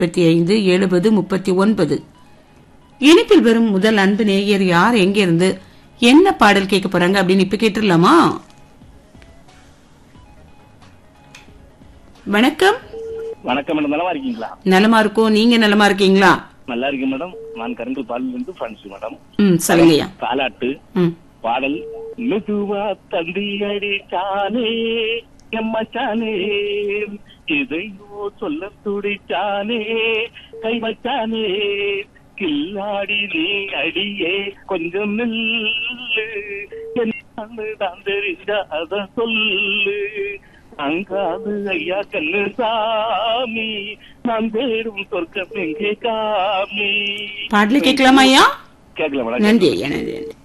முப்பத்தி ஐந்து எழுபது முப்பத்தி ஒன்பது இனிப்பில் வரும் முதல் அன்பு நேயர் யார் எங்க இருந்து என்ன பாடல் கேட்க போறாங்க அப்படின்னு இப்ப கேட்டுடலாமா வணக்கம் வணக்கம் மேடம் நலமா இருக்கீங்களா நலமா இருக்கோம் நீங்க நலமா இருக்கீங்களா நல்லா இருக்கேன் மேடம் நான் கருங்கல் பாலில் இருந்து பிரான்ஸ் மேடம் ம் சொல்லுங்கய்யா தாலாட்டு ம் பாடல் மெதுவா தந்தி அடிச்சானே எம்மச்சானே இதையோ சொல்ல துடிச்சானே கை வச்சானே கில்லாடி நீ அடியே கொஞ்சம் நில்லு என்ன தான் தெரிஞ்ச அத சொல்லு அங்காது ஐயா கண்ணு சாமி நான் தேடும் சொர்க்கம் எங்கே காமி பாடல கேட்கலாமா ஐயா கேட்கல மேடம் நன்றி ஐயா நன்றி நன்றி